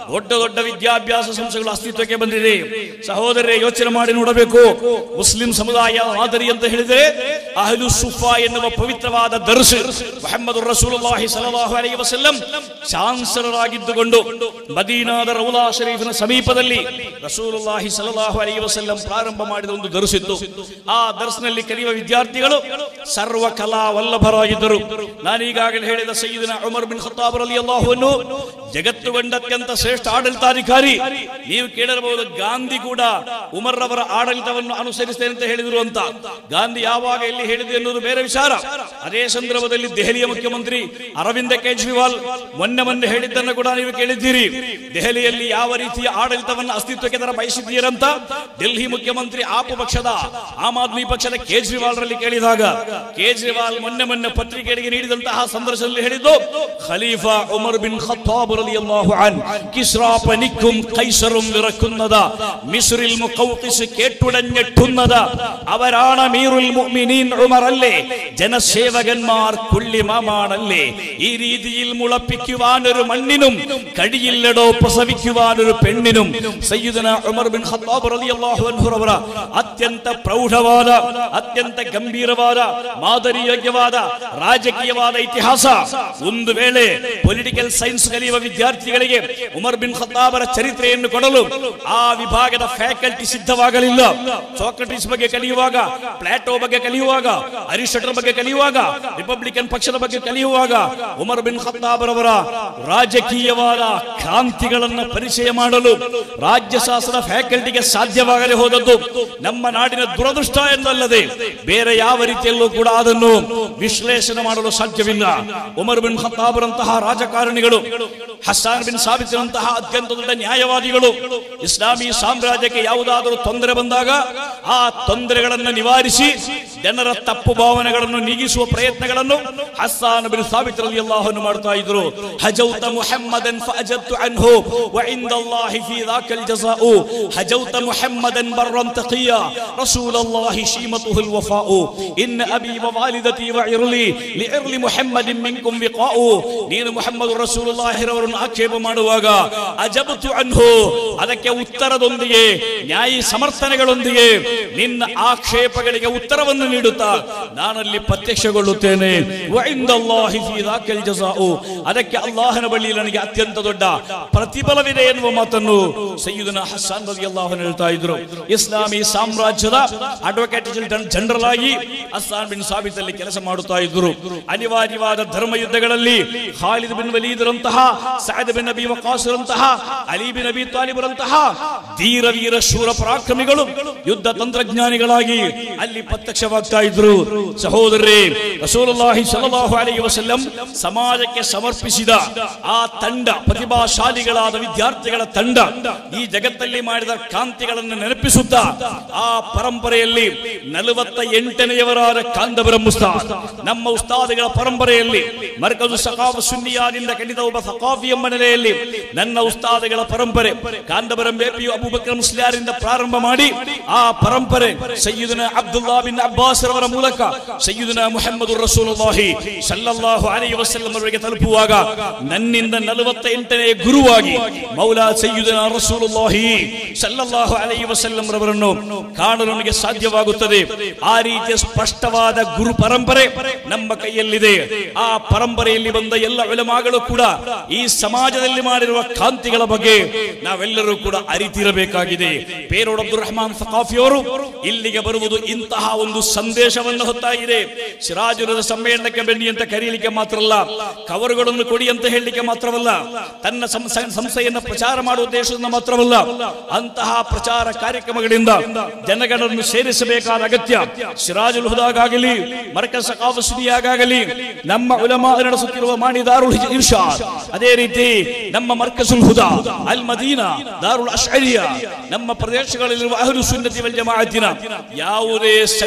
S1: ದೊಡ್ಡ ದೊಡ್ಡ ವಿದ್ಯಾಭ್ಯಾಸ ಸಂಸ್ಥೆಗಳು ಅಸ್ತಿತ್ವಕ್ಕೆ ಬಂದಿದೆ ಸಹೋದರರೇ ಯೋಚನೆ ಮಾಡಿ ನೋಡಬೇಕು ಮುಸ್ಲಿಂ ಸಮುದಾಯ ಮಾದರಿ ಅಂತ ಹೇಳಿದರೆ ಅಹಲು ಸುಫಾ ಎನ್ನುವ ಪವಿತ್ರವಾದ ದರ್ಶ ಮೊಹಮ್ಮದ್ ರಸೂಲುಲ್ಲಾಹಿ ಸಲ್ಲಲ್ಲಾಹು ಅಲೈಹಿ ವಸಲ್ಲಂ ಚಾನ್ಸಲರ್ ಆಗಿದ್ದುಕೊಂಡು ಮದೀನಾದ ರೌಲಾ ಶರೀಫಿನ ಸಮೀಪದಲ್ಲಿ ರಸೂಲುಲ್ಲಾಹಿ ಸಲ್ಲಲ್ಲಾಹು ಅಲೈಹಿ ವಸಲ್ಲಂ ಪ್ರಾರಂಭ ಮಾಡಿದ ಒಂದು ದರ್ಸಿತ್ತು ಆ ದರ್ಸ್ನಲ್ಲಿ ಕಲಿಯುವ ವಿದ್ಯಾರ್ಥಿಗಳು ಸರ್ವ ಕಲಾ ವಲ್ಲಭರಾಗಿದ್ದರು ನಾನೀಗಾಗಲೇ ಹೇಳಿದ ಸಯ್ಯಿದಿನ ಉಮರ್ ಬಿನ್ ಖತ್ತಾಬ್ ರಲಿಯಲ್ಲಾಹು ಅನ್ಹು ಜಗತ್ತು ಕಂಡ ಅತ್ಯಂತ ಶ್ರೇಷ್ಠ ಆಡಳಿತಾಧಿಕಾರಿ ನೀವು ಕೇಳಿರಬಹುದು ಗಾಂಧಿ ಕೂಡ ಉಮರ್ ರವರ ಆಡಳಿತವನ್ನು ಅನುಸರಿಸ್ತೇನೆ ಅಂತ ಹೇಳಿದ್ರು ಅಂತ ಗಾಂಧಿ ಯಾವಾಗ ಎಲ್ಲಿ ಹೇಳಿದೆ ಎನ್ನುವುದು ಬೇರೆ ವಿಚಾರ ಅದೇ ಸಂದರ್ಭದಲ್ಲಿ ದೆಹಲಿಯ ಮುಖ್ಯಮಂತ್ರಿ ಅರವಿಂದ ಕೇಜ್ರಿವಾಲ್ ಮೊನ್ನೆ ಮೊನ್ನೆ ಹೇಳಿದ್ದನ್ನು ಕೂಡ ನೀವು ಕೇಳಿದ್ದೀರಿ ದೆಹಲಿಯಲ್ಲಿ ಯಾವ ರೀತಿಯ ಆಡಳಿತವನ್ನು ಅಸ್ತಿತ್ವಕ್ಕೆ ತರ ಬಯಸಿದ್ದೀರಂತ ಡೆಲ್ಲಿ ಮುಖ್ಯಮಂತ್ರಿ ಆಪು ಪಕ್ಷದ ಆಮ್ ಆದ್ಮಿ ಪಕ್ಷದ ಕೇಜ್ರಿವಾಲ್ ರಲ್ಲಿ ಕೇಳಿದಾಗ ಕೇಜ್ರಿವಾಲ್ ಮೊನ್ನೆ ಮೊನ್ನೆ ಪತ್ರಿಕೆಗಳಿಗೆ ನೀಡಿದಂತಹ ಸಂದರ್ಶನದಲ್ಲಿ ಹೇಳಿದ್ದು ಖಲೀಫಾ ಉಮರ್ ಬಿನ್ ಖತ್ತಾಬ್ റളിയല്ലാഹു അൻ കിസ്രാപനിക്കും കൈസറും വിറക്കുന്നത് മിസ്രിൽ മുഖൗഖിസ് കേട്ടുടഞ്ഞെട്ടുന്നത് അവരാണ് മീറുൽ മുഅ്മിനീൻ ഉമർ അല്ലേ ജനസേവകന്മാർ കുള്ളിമാമാണല്ലേ ഈ രീതിയിൽ മുളപ്പിക്കുവാൻ ഒരു മണ്ണിനും കഴിയില്ലടോ പ്രസവിക്കുവാൻ ഒരു പെണ്ണിനും സയ്യിദന ഉമർ ബിൻ ഖത്താബ് റളിയല്ലാഹു അൻഹു ರವರ ಅತ್ಯಂತ ಪ್ರೌಢವಾದ ಅತ್ಯಂತ ಗಂಭೀರವಾದ ಮಾದರಿಯೋಗ್ಯವಾದ ರಾಜಕೀಯವಾದ ಇತಿಹಾಸ ಒಂದು ವೇಳೆ ಪೊಲಿಟಿಕಲ್ ಸೈನ್ಸ್ ಕಲಿಯುವ ವಿದ್ಯಾರ್ಥಿಗಳಿಗೆ ಉಮರ್ ಬಿನ್ ಖತ್ತಾಬರ ಚರಿತ್ರೆಯನ್ನು ಕೊಡಲು ಆ ವಿಭಾಗದ ಫ್ಯಾಕಲ್ಟಿ ಸಿದ್ಧವಾಗಲಿಲ್ಲ ಸಾಕ್ರಟಿಸ್ ಬಗ್ಗೆ ಕಲಿಯುವಾಗ ಪ್ಲಾಟೋ ಬಗ್ಗೆ ಕಲಿಯುವಾಗ ಅರಿಸ್ಟಟಲ್ ಬಗ್ಗೆ ಕಲಿಯುವಾಗ ರಿಪಬ್ಲಿಕನ್ ಪಕ್ಷದ ಬಗ್ಗೆ ಕಲಿಯುವಾಗ ಉಮರ್ ಬಿನ್ ಖತ್ತಾಬರವರ ರಾಜಕೀಯವಾದ ಕ್ರಾಂತಿಗಳನ್ನು ಪರಿಚಯ ಮಾಡಲು ರಾಜ್ಯಶಾಸ್ತ್ರ ಫ್ಯಾಕಲ್ಟಿಗೆ ಸಾಧ್ಯವಾಗದೆ ಹೋದದ್ದು ನಮ್ಮ ನಾಡಿನ ದುರದೃಷ್ಟ ಎಂದಲ್ಲದೆ ಬೇರೆ ಯಾವ ರೀತಿಯಲ್ಲೂ ಕೂಡ ಅದನ್ನು ವಿಶ್ಲೇಷಣೆ ಮಾಡಲು ಸಾಧ್ಯವಿಲ್ಲ ಉಮರ್ ಬಿನ್ ಖತ್ತಾಬರಂತಹ ರಾಜಕಾರಣಿಗಳು ಹಸ್ಸಾನ್ ಬಿನ್ ಸಾಬಿತಿರಂತಹ ಅತ್ಯಂತ ದೊಡ್ಡ ನ್ಯಾಯವಾದಿಗಳು ಇಸ್ಲಾಮಿ ಸಾಮ್ರಾಜ್ಯಕ್ಕೆ ಯಾವುದಾದರೂ ತೊಂದರೆ ಬಂದಾಗ ಆ ತೊಂದರೆಗಳನ್ನು ನಿವಾರಿಸಿ ಜನರ ತಪ್ಪು ಭಾವನೆಗಳನ್ನು ನೀಗಿಸುವ ಪ್ರಯತ್ನಗಳನ್ನು ಹಸ್ಸಾನ್ ಬಿನ್ ಸಾಬಿತ್ ರಲಿಯಲ್ಲಾಹು ಮಾಡ್ತಾ ಇದ್ರು ಹಜೌತ ಮುಹಮ್ಮದನ್ ಫಅಜತ್ತು ಅನ್ಹು وعند الله في ذاك الجزاء هجوت محمدا برا تقيا رسول الله شيمته الوفاء إن أبي ووالدتي وعرلي لعرل محمد منكم وقاء ನೀನು ಮುಹಮ್ಮದ್ ರಸೂಲುಲ್ಲಾಹಿ ರವರನ್ನು ಆಕ್ಷೇಪ ಮಾಡುವಾಗ ಅಜಬತು ಅನ್ಹು ಅದಕ್ಕೆ ಉತ್ತರದೊಂದಿಗೆ ನ್ಯಾಯಿ ಸಮರ್ಥನೆಗಳೊಂದಿಗೆ ನಿನ್ನ ಆಕ್ಷೇಪಗಳಿಗೆ ಉತ್ತರವನ್ನು ನೀಡುತ್ತಾ ನಾನಲ್ಲಿ ಪ್ರತ್ಯಕ್ಷಗೊಳ್ಳುತ್ತೇನೆ ವಇಂದಲ್ಲಾಹಿ ಫೀ ದಾಕಲ್ ಜಜಾഉ ಅದಕ್ಕೆ ಅಲ್ಲಾಹನ ಬಳಿ ನನಗೆ ಅತ್ಯಂತ ದೊಡ್ಡ ಪ್ರತಿಫಲವಿದೆ ಎನ್ನುವ ಮಾತನ್ನು ಸಯ್ಯಿದನ ಹಸ್ಸಾನ್ ರಲಿಯಲ್ಲಾಹು ಅನ್ಹು ಹೇಳ್ತಾ ಇದ್ರು ಇಸ್ಲಾಮಿ ಸಾಮ್ರಾಜ್ಯದ ಅಡ್ವೊಕೇಟ್ ಜನರಲ್ ಆಗಿ ಹಸ್ಸಾನ್ ಬಿನ್ ಸಾಬಿತ್ ಅಲ್ಲಿ ಕೆಲಸ ಮಾಡುತ್ತಾ ಇದ್ರು ಅನಿವಾರ್ಯವಾದ ಧರ್ಮ ಯುದ್ಧಗಳಲ್ಲಿ ಖಾಲಿದ್ ಬಿನ್ ವಲೀದರಂತಹ ಸಯದ್ ಬಿನ್ ನಬಿ ವಕಾಸರಂತಹ ಅಲಿ ಬಿನ್ ನಬಿ ತಾಲಿಬರಂತಹ ಧೀರ ವೀರ ಶೂರ ಪರಾಕ್ರಮಿಗಳು ಯುದ್ಧ ತಂತ್ರಜ್ಞಾನಿಗಳಾಗಿ ಅಲ್ಲಿ ಪ್ರತ್ಯಕ್ಷವಾಗ್ತಾ ಇದ್ರು ಸಹೋದರರೇ ರಸೂಲುಲ್ಲಾಹಿ ಸಲ್ಲಲ್ಲಾಹು ಅಲೈಹಿ ವಸಲ್ಲಂ ಸಮಾಜಕ್ಕೆ ಸಮರ್ಪಿಸಿದ ಆ ತಂಡ ಪ್ರತಿಭಾಶಾಲಿಗಳಾದ ವಿದ್ಯಾರ್ಥಿಗಳ ತಂಡ ಈ ಜಗತ್ತಲ್ಲಿ ಮಾಡಿದ ಕ್ರಾಂತಿಗಳನ್ನು ನೆನಪಿಸುತ್ತಾ ಆ ಪರಂಪರೆಯಲ್ಲಿ ನಲವತ್ತ ಎಂಟನೆಯವರಾದ ಕಾಂದಬರ ಮುಸ್ತಾದ್ ನಮ್ಮ ಉಸ್ತಾದಿಗಳ ಪರಂಪರೆಯಲ್ಲಿ ಮರ್ಕಜು ಸಕಾಫ ಸುನ್ನಿಯಾದಿಂದ ಕಲಿತ ಒಬ್ಬ ಸಕಾಫಿ ಎಂಬ ನೆಲೆಯಲ್ಲಿ ನನ್ನ ಉಸ್ತಾದಿಗಳ ಪರಂಪರೆ ಕಾಂದಬರಂ ಬೇಪಿಯು ಅಬೂಬಕರ್ ಮುಸ್ಲಿಯಾರಿಂದ ಪ್ರಾರಂಭ ಮಾಡಿ ಆ ಪರಂಪರೆ ಸಯ್ಯಿದನ ಅಬ್ದುಲ್ಲಾ ಬಿನ್ ಅಬ್ಬಾಸ್ ರವರ ಮೂಲಕ ಸಯ್ಯಿದನ ಮುಹಮ್ಮದ್ ರಸೂಲುಲ್ಲಾಹಿ ಸಲ್ಲಲ್ಲಾಹು ಅಲೈಹಿ ವಸಲ್ಲಂ ಅವರಿಗೆ ತಲುಪುವಾಗ ನನ್ನಿಂದ ನಲವತ್ತ ಎಂಟನೇ ಗುರುವಾಗಿ ಮೌಲಾ ಸಯ್ಯಿದನ ರಸೂಲುಲ್ಲಾಹಿ ಸಲ್ಲಲ್ಲಾಹು ಅಲೈಹಿ ವಸಲ್ಲಂ ರವರನ್ನು ಕಾಣಲು ನನಗೆ ಸಾಧ್ಯವಾಗುತ್ತದೆ ಆ ರೀತಿಯ ಸ್ಪಷ್ಟವಾದ ಗುರು ಪರಂಪರೆ ನಮ್ಮ ಕೈಯಲ್ಲಿದೆ ಆ ಪರಂಪರೆಯಲ್ಲಿ ಬಂದ ಎಲ್ಲ ಉಲಮಾಗಳು ಕೂಡ ಈ ಸಮಾಜದಲ್ಲಿ ಮಾಡಿರುವ ಕ್ರಾಂತಿಗಳ ಬಗ್ಗೆ ನಾವೆಲ್ಲರೂ ಕೂಡ ಅರಿತಿರಬೇಕಾಗಿದೆ ಪೇರೋಡ್ ಅಬ್ದುಲ್ ರಹಮಾನ್ ಸಕಾಫಿಯವರು ಇಲ್ಲಿಗೆ ಬರುವುದು ಇಂತಹ ಒಂದು ಸಂದೇಶವನ್ನು ಹೊತ್ತಾಗಿದೆ ಸಿರಾಜುರದ ಸಮ್ಮೇಳನಕ್ಕೆ ಬನ್ನಿ ಅಂತ ಕರೀಲಿಕ್ಕೆ ಮಾತ್ರ ಅಲ್ಲ ಕವರುಗಳನ್ನು ಕೊಡಿ ಅಂತ ಹೇಳಲಿಕ್ಕೆ ಮಾತ್ರವಲ್ಲ ತನ್ನ ಸಂಸ- ಸಂಸ್ಥೆಯನ್ನ ಪ್ರಚಾರ ಮಾಡುವ ಉದ್ದೇಶದಿಂದ ಮಾತ್ರವಲ್ಲ ಅಂತಹ ಪ್ರಚಾರ ಕಾರ್ಯಕ್ರಮಗಳಿಂದ ಜನಗಳನ್ನು ಸೇರಿಸಬೇಕಾದ ಅಗತ್ಯ ಸಿರಾಜುಲ್ ಹುದಾಗಾಗಲಿ ಮರ್ಕಸ್ ಸಕಾಫುನಿಯಾಗಲಿ ನಮ್ಮ ಉಲಮಾ ನಡೆಸುತ್ತಿರುವ ಮಾಣಿ ದಾರುಲ್ ಹಿಜ್- ಇರ್ಷಾದ್ ಅದೇ ರೀತಿ ನಮ್ಮ ಮರ್ಕಸುಲ್ ಹುದಾ ಅಲ್ ಮದೀನಾ ದಾರುಲ್ ಅಶ್ಅರಿಯಾ ನಮ್ಮ ಪ್ರದೇಶಗಳಲ್ಲಿರುವ ಅಹ್ಲು ಸುನ್ನತಿ ವಲ್ ಜಮಾಅತಿನ ಯಾವುದೇ ಸಂಘಟನೆಯ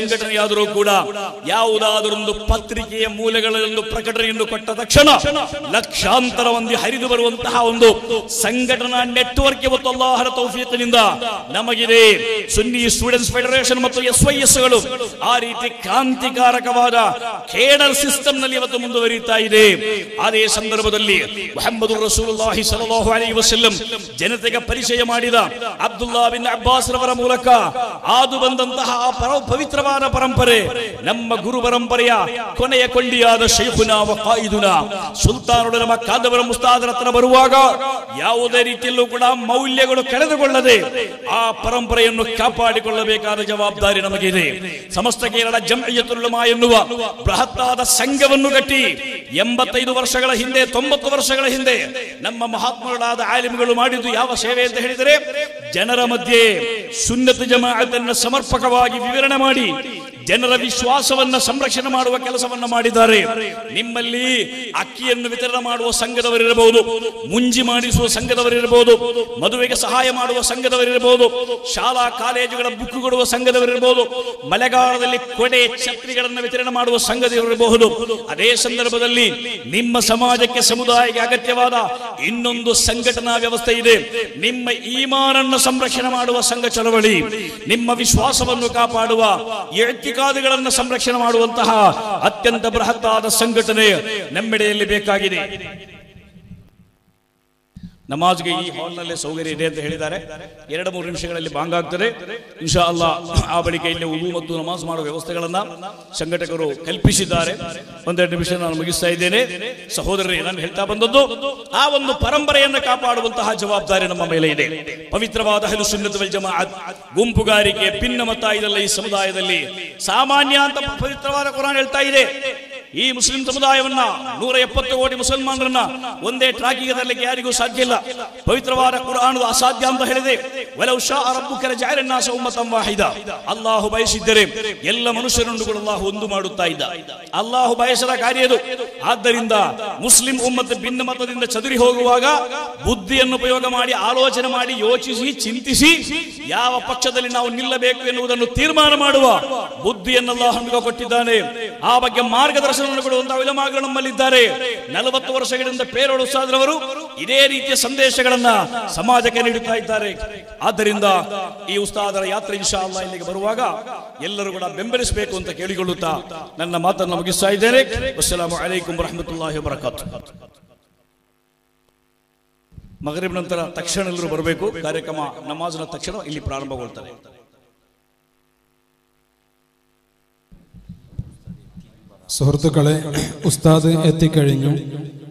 S1: ಆದರೂ ಕೂಡ ಯಾವುದಾದರೊಂದು ಪತ್ರಿಕೆಯ ಮೂಲಗಳಲ್ಲೊಂದು ಪ್ರಕಟಣೆಯನ್ನು ಕೊಟ್ಟ ತಕ್ಷಣ ಲಕ್ಷಾಂತರ ಮಂದಿ ಹರಿದು ಬರುವಂತಹ ಒಂದು ಸಂಘಟನಾ ನೆಟ್ವರ್ಕ್ ಇವತ್ತು ಅಲ್ಲಾಹರ ತೌಫೀಕನಿಂದ ನಮಗಿದೆ ಸುನ್ನಿ ಸ್ಟೂಡೆಂಟ್ಸ್ ಫೆಡರೇಷನ್ ಮತ್ತು ಎಸ್ ವೈ ಎಸ್ ಗಳು ಆ ರೀತಿ ಕ್ರಾಂತಿಕಾರಕವಾದ ಕೇಡರ್ ಸಿಸ್ಟಮ್ ನಲ್ಲಿ ಇವತ್ತು ಮುಂದುವರಿಯುತ್ತಾ ಇದೆ ಅದೇ ಸಂದರ್ಭದಲ್ಲಿ ಮೊಹಮ್ಮದ್ ರಸೂಲುಲ್ಲಾಹಿ ಸಲ್ಲಲ್ಲಾಹು ಅಲೈಹಿ ವಸಲ್ಲಂ ಜನತೆಗೆ ಪರಿಚಯ ಮಾಡಿದ ಅಬ್ದುಲ್ಲಾ ಬಿನ್ ಅಬ್ಬಾಸ್ ರವರ ಮೂಲಕ ಆದು ಬಂದಂತಹ ಆ ಪರ- ಪವಿತ್ರವಾದ ಪರಂಪರೆ ನಮ್ಮ ಗುರು ಪರಂಪರೆಯ ಕೊನೆಯ ಕೊಂಡಿಯಾದ ಶೈಖುನಾ ವ ಕಾಯಿದುನಾ ಸುಲ್ತಾನುಡ ನಮ್ಮ ಕಾದವರ ಮುಸ್ತಾದರ ಹತ್ರ ಬರುವಾಗ ಯಾವುದೇ ರೀತಿಯಲ್ಲೂ ಕೂಡ ಮೌಲ್ಯಗಳು ಕಳೆದುಕೊಳ್ಳದೆ ಆ ಪರಂಪರೆಯನ್ನು ಕಾಪಾಡಿಕೊಳ್ಳಬೇಕಾದ ಜವಾಬ್ದಾರಿ ನಮಗಿದೆ ಸಮಸ್ತ ಕೇರಳ ಜಮಯತುಲ್ಲಮಾ ಎನ್ನುವ ಬೃಹತ್ತಾದ ಸಂಘವನ್ನು ಕಟ್ಟಿ ಎಂಬತ್ತೈದು ವರ್ಷಗಳ ಹಿಂದೆ ತೊಂಬತ್ತು ವರ್ಷಗಳ ಹಿಂದೆ ನಮ್ಮ ಮಹಾತ್ಮಗಳಾದ ಆಲಿಮ್ಗಳು ಮಾಡಿದ್ದು ಯಾವ ಸೇವೆ ಅಂತ ಹೇಳಿದರೆ ಜನರ ಮಧ್ಯೆ ಸುನ್ನತ ಜಮಾಅತನ್ನು ಸಮರ್ಪಕವಾಗಿ ವಿವರಣೆ ಮಾಡಿ ಜನರ ವಿಶ್ವಾಸವನ್ನ ಸಂರಕ್ಷಣೆ ಮಾಡುವ ಕೆಲಸವನ್ನ ಮಾಡಿದ್ದಾರೆ ನಿಮ್ಮಲ್ಲಿ ಅಕ್ಕಿಯನ್ನು ವಿತರಣೆ ಮಾಡುವ ಸಂಘದವರಿರಬಹುದು ಮುಂಜಿ ಮಾಡಿಸುವ ಸಂಘದವರಿರಬಹುದು ಮದುವೆಗೆ ಸಹಾಯ ಮಾಡುವ ಸಂಘದವರಿರಬಹುದು ಶಾಲಾ ಕಾಲೇಜುಗಳ ಬುಕ್ ಕೊಡುವ ಸಂಘದವರಿರಬಹುದು ಮಳೆಗಾಲದಲ್ಲಿ ಕೊಡೆ ಛತ್ರಿಗಳನ್ನು ವಿತರಣೆ ಮಾಡುವ ಸಂಘದವರಿರಬಹುದು ಅದೇ ಸಂದರ್ಭದಲ್ಲಿ ನಿಮ್ಮ ಸಮಾಜಕ್ಕೆ ಸಮುದಾಯಕ್ಕೆ ಅಗತ್ಯವಾದ ಇನ್ನೊಂದು ಸಂಘಟನಾ ವ್ಯವಸ್ಥೆ ಇದೆ ನಿಮ್ಮ ಈಮಾನನ್ನು ಸಂರಕ್ಷಣೆ ಮಾಡುವ ಸಂಘ ಚಳವಳಿ ನಿಮ್ಮ ವಿಶ್ವಾಸವನ್ನು ಕಾಪಾಡುವ ಎತ್ತಿಕಾದುಗಳನ್ನು ಸಂರಕ್ಷಣೆ ಮಾಡುವಂತಹ ಅತ್ಯಂತ ಬೃಹತ್ತಾದ ಸಂಘಟನೆ ನಮ್ಮೆಡೆಯಲ್ಲಿ ಬೇಕಾಗಿದೆ ನಮಾಜ್ಗೆ ಈ ಹಾಲ್ನಲ್ಲೇ ಸೌಕರ್ಯ ಇದೆ ಅಂತ ಹೇಳಿದ್ದಾರೆ ಎರಡು ಮೂರು ನಿಮಿಷಗಳಲ್ಲಿ ಬಾಂಗ್ ಆಗ್ತದೆ ಇನ್ಶಾ ಅಲ್ಲಾ ಆ ಬಳಿಕ ಇಲ್ಲಿ ಉದು ಮತ್ತು ನಮಾಜ್ ಮಾಡುವ ವ್ಯವಸ್ಥೆಗಳನ್ನ ಸಂಘಟಕರು ಕಲ್ಪಿಸಿದ್ದಾರೆ ಒಂದೆರಡು ನಿಮಿಷ ನಾನು ಮುಗಿಸ್ತಾ ಇದ್ದೇನೆ ಸಹೋದರರೇ ನಾನು ಹೇಳ್ತಾ ಬಂದದ್ದು ಆ ಒಂದು ಪರಂಪರೆಯನ್ನು ಕಾಪಾಡುವಂತಹ ಜವಾಬ್ದಾರಿ ನಮ್ಮ ಮೇಲೆ ಇದೆ ಪವಿತ್ರವಾದ ಹಲು ಸುನ್ನತ ವಲ್ ಜಮಾಅತ್ ಗುಂಪುಗಾರಿಕೆ ಭಿನ್ನಮತ ಇದೆಲ್ಲ ಈ ಸಮುದಾಯದಲ್ಲಿ ಸಾಮಾನ್ಯ ಅಂತ ಪವಿತ್ರವಾದ ಕುರಾನ್ ಹೇಳ್ತಾ ಇದೆ ಈ ಮುಸ್ಲಿಂ ಸಮುದಾಯವನ್ನ ನೂರ ಎಪ್ಪತ್ತು ಕೋಟಿ ಮುಸಲ್ಮಾನರನ್ನ ಒಂದೇ ಟ್ರಾಕಿಗೆ ತರಲಿಕ್ಕೆ ಯಾರಿಗೂ ಸಾಧ್ಯ ಇಲ್ಲ ಪವಿತ್ರವಾದ ಕುರಾನ್ ಅಸಾಧ್ಯ ಅಂತ ಹೇಳಿದೆ ವಲೌ ಶಾ ರಬ್ಬುಕರ ಜಾರನ್ನಾಸ ಉಮ್ಮತಂ ವಾಹಿದ ಅಲ್ಲಾಹು ಬಯಸಿದ್ದರೆ ಎಲ್ಲ ಮನುಷ್ಯರನ್ನು ಕೂಡ ಅಲ್ಲಾಹು ಒಂದು ಮಾಡುತ್ತಾ ಇದ್ದ ಅಲ್ಲಾಹು ಬಯಸದ ಕಾರ್ಯ ಇದು ಆದ್ದರಿಂದ ಮುಸ್ಲಿಂ ಉಮ್ಮತ್ ಭಿನ್ನ ಮತದಿಂದ ಚದುರಿ ಹೋಗುವಾಗ ಬುದ್ಧಿಯನ್ನು ಉಪಯೋಗ ಮಾಡಿ ಆಲೋಚನೆ ಮಾಡಿ ಯೋಚಿಸಿ ಚಿಂತಿಸಿ ಯಾವ ಪಕ್ಷದಲ್ಲಿ ನಾವು ನಿಲ್ಲಬೇಕು ಎನ್ನುವುದನ್ನು ತೀರ್ಮಾನ ಮಾಡುವ ಬುದ್ಧಿಯನ್ನು ಅಲ್ಲಾಹ್ ನಮಗೆ ಕೊಟ್ಟಿದ್ದಾನೆ ಆ ಬಗ್ಗೆ ಮಾರ್ಗದರ್ಶನವನ್ನು ಕೊಡುವಂತಹ ವಿಲಮಾಗಳು ನಮ್ಮಲ್ಲಿದ್ದಾರೆ ನಲವತ್ತು ವರ್ಷಗಳಿಂದ ಪೇರೋಡು ಸಾದ್ರವರು ಇದೇ ರೀತಿಯ ಸಂದೇಶಗಳನ್ನ ಸಮಾಜಕ್ಕೆ ನೀಡುತ್ತಾ ಇದ್ದಾರೆ ಆದ್ದರಿಂದ ಈ ಉಸ್ತಾದರ ಯಾತ್ರೆ ಇನ್ಶಾ ಅಲ್ಲಾ ಇಲ್ಲಿಗೆ ಬರುವಾಗ ಎಲ್ಲರೂ ಕೂಡ ಬೆಂಬಲಿಸಬೇಕು ಅಂತ ಕೇಳಿಕೊಳ್ಳುತ್ತಾ ನನ್ನ ಮಾತನ್ನು ಮುಗಿಸ್ತಾ ಇದ್ದೇನೆ ಅಸ್ಸಲಾಮು ಅಲೈಕುಂ ವರಹಮತುಲ್ಲಾಹಿ ವಬರಕಾತು ಮಗರಿಬ್ ನಂತರ ತಕ್ಷಣ ಎಲ್ಲರೂ ಬರಬೇಕು ಕಾರ್ಯಕ್ರಮ ನಮಾಜ್ನ ತಕ್ಷಣ ಇಲ್ಲಿ ಪ್ರಾರಂಭಗೊಳ್ತದೆ
S2: സുഹൃത്തുക്കളെ ഉസ്താദ് എത്തിക്കഴിഞ്ഞു